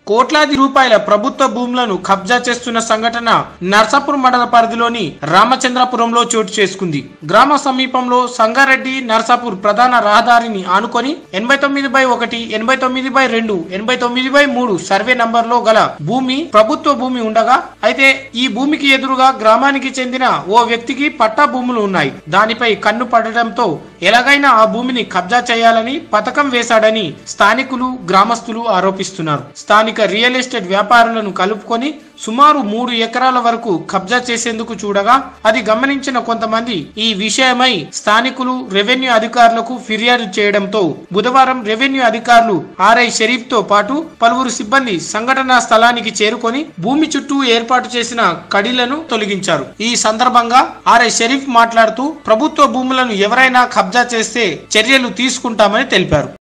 కోట్లాది రూపాయల ప్రభుత్వ భూములను కబ్జా చేస్తున్న సంఘటన నర్సాపూర్ మండల పరిధిలోని రామచంద్రపురంలో చోటు చేసుకుంది గ్రామ సమీపంలో సంగారెడ్డి నర్సాపూర్ ప్రధాన రహదారిని ఆనుకొని ఎనభై తొమ్మిది బై ఒకటి ఎనభై తొమ్మిది బై రెండు ఎనభై తొమ్మిది బై మూడు సర్వే నంబర్లో గల భూమి ప్రభుత్వ భూమి ఉండగా అయితే ఈ భూమికి ఎదురుగా గ్రామానికి చెందిన ఓ వ్యక్తికి పట్టా భూములు ఉన్నాయి దానిపై కన్ను పడడంతో ఎలాగైనా ఆ భూమిని కబ్జా చేయాలని పథకం వేశాడని స్థానికులు గ్రామస్తులు ఆరోపిస్తున్నారు స్థానిక రియల్ ఎస్టేట్ వ్యాపారులను కలుపుకొని సుమారు మూడు ఎకరాల వరకు కబ్జా చేసేందుకు చూడగా అది గమనించిన కొంతమంది ఈ విషయమై స్థానికులు రెవెన్యూ అధికారులకు ఫిర్యాదు చేయడంతో బుధవారం రెవెన్యూ అధికారులు ఆర్ఐ షరీఫ్ తో పాటు పలువురు సిబ్బంది సంఘటనా స్థలానికి చేరుకొని భూమి చుట్టూ ఏర్పాటు చేసిన కడీలను తొలగించారు ఈ సందర్భంగా ఆర్ఐ షరీఫ్ మాట్లాడుతూ ప్రభుత్వ భూములను ఎవరైనా కబ్జా చేస్తే చర్యలు తీసుకుంటామని తెలిపారు